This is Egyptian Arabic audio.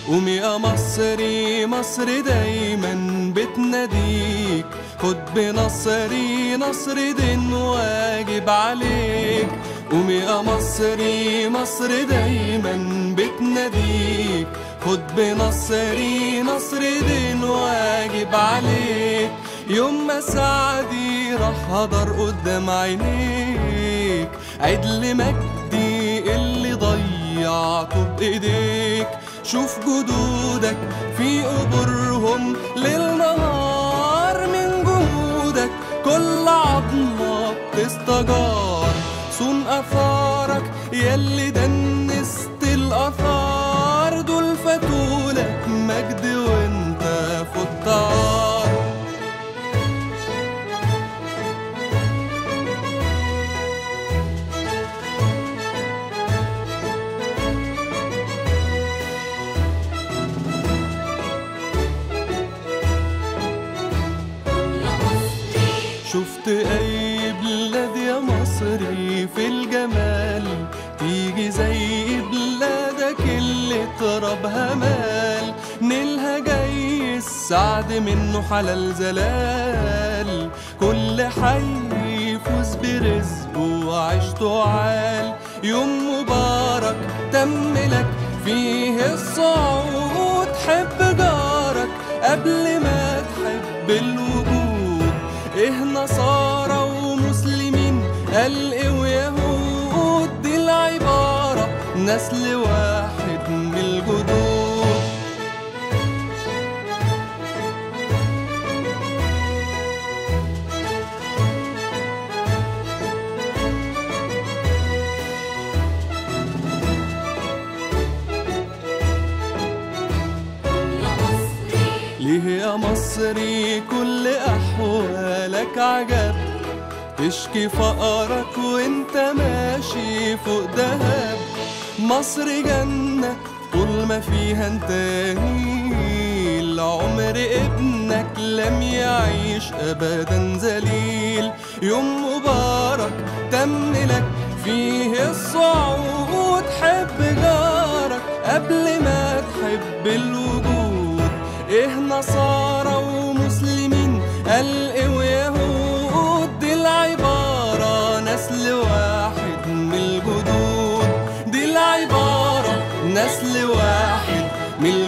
قوم يا مصري مصر دايما بتناديك خد بنصري نصر دين واجب عليك قوم يا مصري مصر دايما بتناديك خد بنصري نصر دين واجب عليك يوم ما سعدي راح هدر قدام عينيك عدل مجدي اللي ضيعته بايديك شوف جدودك في قبورهم ليل نهار من جهودك كل عظمة بتستجار صون أثارك ياللي دنست الأثار دول فاتولك مجد وانت في الطار شفت اي بلاد يا مصري في الجمال تيجي زي بلادك اللي ترابها مال نيلها جاي السعد منه حلال زلال كل حي يفوز برزقه وعيشته عال يوم مبارك تم لك فيه الصعود حب جارك قبل ما تحب الوجود ايه نصارى ومسلمين قال ايه ويهود دي العبارة نسل واحد من الجدود ليه يا مصري كل أحوالك عجب تشكي فقرك وانت ماشي فوق دهب مصر جنة طول ما فيها انت نيل عمر ابنك لم يعيش ابدا ذليل يوم مبارك تم لك فيه الصعود حب جارك قبل ما تحب الوجود ايه نصارى ومسلمين قال ايه ويهود دي العبارة نسل واحد من الجدود دي العبارة نسل واحد من